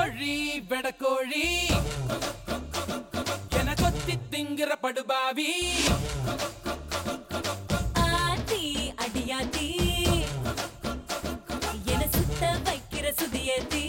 கோழி வெடக்கோழி என கொத்தி திங்கிற படுபாவி ஆத்தி அடியாத்தி என சுத்த வைக்கிற சுதியத்தி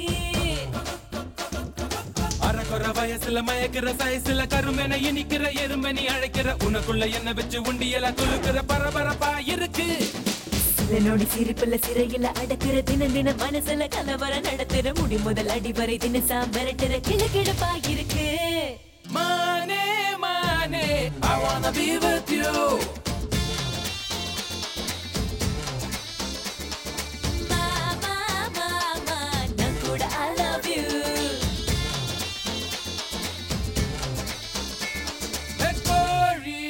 அறக்குற வயசுல மயக்கிற சயசுல கருமென இனிக்கிற எருமெனி அழைக்கிற உனக்குள்ள என்ன வச்சு உண்டியல குலுக்கிற பரபரப்பா இருக்கு சில நொடி சிரிப்புல சிறையில அடக்குற தினம் தினம் மனசுல கலவரம் நடத்துற முடி முதல் அடி வரை தினசா மிரட்டுற கிழக்கிழப்பா இருக்கு மானே மானே I wanna be with you மாமா மாமா நான் கூட I love you ஏ கோழி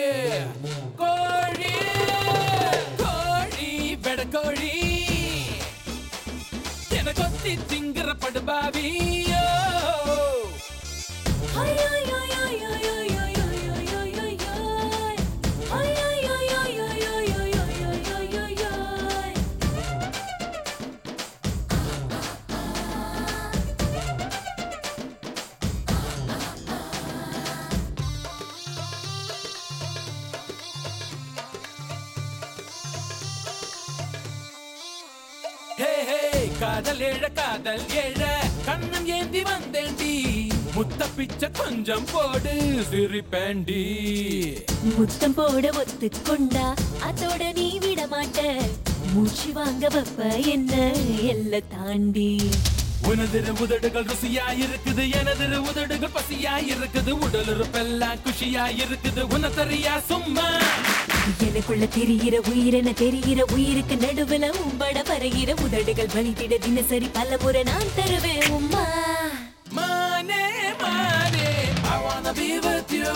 கோழி கோழி வெடக்கோழி என கொத்தி திங்கிற படுபாவியோ ஹே ஹே காதல் ஏழ காதல் ஏழ கண்ணம் ஏந்தி வந்தேண்டி முத்த பிச்சை கொஞ்சம் போடு சிரிப்பேண்டி முத்தம் போட ஒத்துக்கொண்டா அதோட நீ விட மாட்ட மூச்சு வாங்க வப்ப என்ன எல்ல தாண்டி உனதிரு உதடுகள் ருசியா இருக்குது எனதிரு உதடுகள் பசியா இருக்குது உடல் உறுப்பெல்லாம் குஷியா இருக்குது உனத்தறியா சும்மா எனக்குள்ள தெரிகிற உயிரென தெரிகிற உயிருக்கு நடுவுல உம்பட பருகிற உதடுகள் வலித்திட தினசரி பல முறை நான் தருவேன் உம்மா மானே மானே I wanna be with you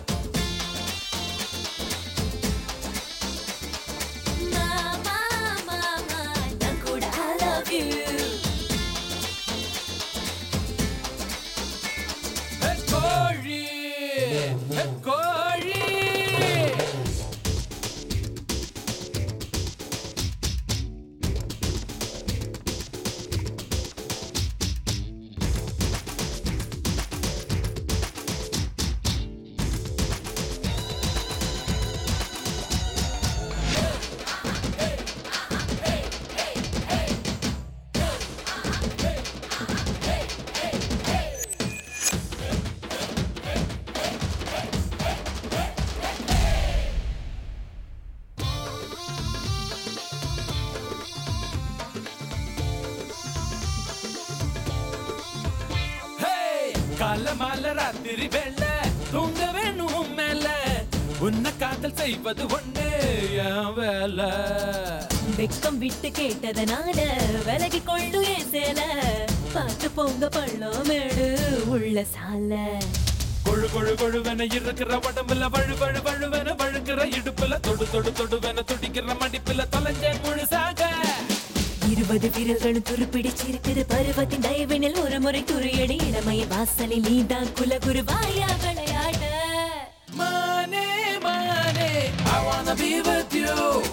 மாமா மாமா நான் கூட I love you ஹே கோழி ஹே கோழி ஹே கால மால ராத்திரி வெள்ள தூங்க வேணும் உன் மேல உன்னை காதல் செய்வது ஒண்ணு என் வேலை வெக்கம் விட்டு கேட்டதனால விலகி கொண்டு ஏன் சேல பார்த்து போங்க பள்ளம் மேடு உள்ள சால கொழு கொழு கொழுவென இருக்கிற உடம்புல வழு வழு வழுவென வழுக்கிற இடுப்புல தொடு தொடு தொடுவென துடிக்கிற மடிப்புல தொலைஞ்சேன் முழுசாக இருபது விரல்களும் துருப்பிடிச்சிருக்குது பருவத்தின் தயவினில் ஒரு முறை துறையடி இளமைய வாசலில் நீதான் குலகுரு வாயா விளையாட மானே மானே I wanna be with you